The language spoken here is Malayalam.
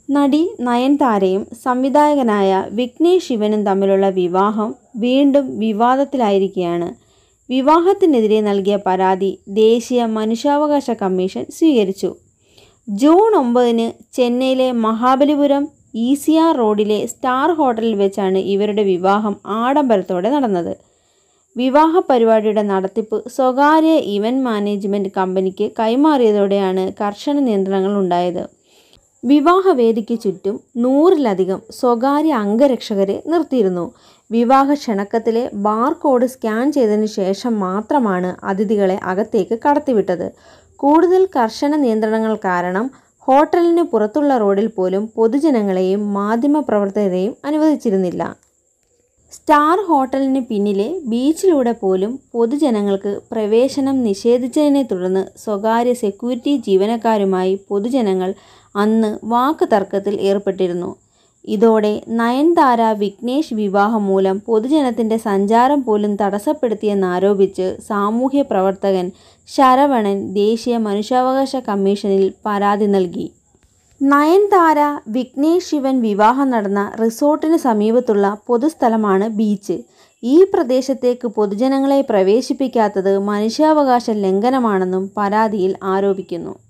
നടി നയൻതാരയും സംവിധായകനായ വിഘ്നേഷ് ശിവനും തമ്മിലുള്ള വിവാഹം വീണ്ടും വിവാദത്തിലായിരിക്കുകയാണ് വിവാഹത്തിനെതിരെ നൽകിയ പരാതി ദേശീയ മനുഷ്യാവകാശ കമ്മീഷൻ സ്വീകരിച്ചു ജൂൺ ഒമ്പതിന് ചെന്നൈയിലെ മഹാബലിപുരം ഇ സി ആർ റോഡിലെ സ്റ്റാർ ഹോട്ടലിൽ വെച്ചാണ് ഇവരുടെ വിവാഹം ആഡംബരത്തോടെ നടന്നത് വിവാഹ പരിപാടിയുടെ നടത്തിപ്പ് സ്വകാര്യ ഇവന്റ് മാനേജ്മെന്റ് കമ്പനിക്ക് കൈമാറിയതോടെയാണ് കർശന നിയന്ത്രണങ്ങൾ ഉണ്ടായത് വിവാഹവേദിക്ക് ചുറ്റും നൂറിലധികം സ്വകാര്യ അംഗരക്ഷകരെ നിർത്തിയിരുന്നു വിവാഹ ക്ഷണക്കത്തിലെ ബാർകോഡ് സ്കാൻ ചെയ്തതിനു ശേഷം മാത്രമാണ് അതിഥികളെ അകത്തേക്ക് കടത്തിവിട്ടത് കൂടുതൽ കർശന നിയന്ത്രണങ്ങൾ കാരണം ഹോട്ടലിന് പുറത്തുള്ള റോഡിൽ പോലും പൊതുജനങ്ങളെയും മാധ്യമപ്രവർത്തകരെയും അനുവദിച്ചിരുന്നില്ല സ്റ്റാർ ഹോട്ടലിന് പിന്നിലെ ബീച്ചിലൂടെ പോലും പൊതുജനങ്ങൾക്ക് പ്രവേശനം നിഷേധിച്ചതിനെ തുടർന്ന് സ്വകാര്യ സെക്യൂരിറ്റി ജീവനക്കാരുമായി പൊതുജനങ്ങൾ അന്ന് വാക്ക് തർക്കത്തിൽ ഏർപ്പെട്ടിരുന്നു ഇതോടെ നയൻതാര വിഘ്നേഷ് വിവാഹം മൂലം പൊതുജനത്തിൻ്റെ സഞ്ചാരം പോലും തടസ്സപ്പെടുത്തിയെന്നാരോപിച്ച് സാമൂഹ്യ പ്രവർത്തകൻ ശരവണൻ ദേശീയ മനുഷ്യാവകാശ കമ്മീഷനിൽ പരാതി നൽകി നയൻതാര വിഘ്നേഷ് ശിവൻ വിവാഹം നടന്ന റിസോർട്ടിന് സമീപത്തുള്ള പൊതുസ്ഥലമാണ് ബീച്ച് ഈ പ്രദേശത്തേക്ക് പൊതുജനങ്ങളെ പ്രവേശിപ്പിക്കാത്തത് മനുഷ്യാവകാശ ലംഘനമാണെന്നും പരാതിയിൽ ആരോപിക്കുന്നു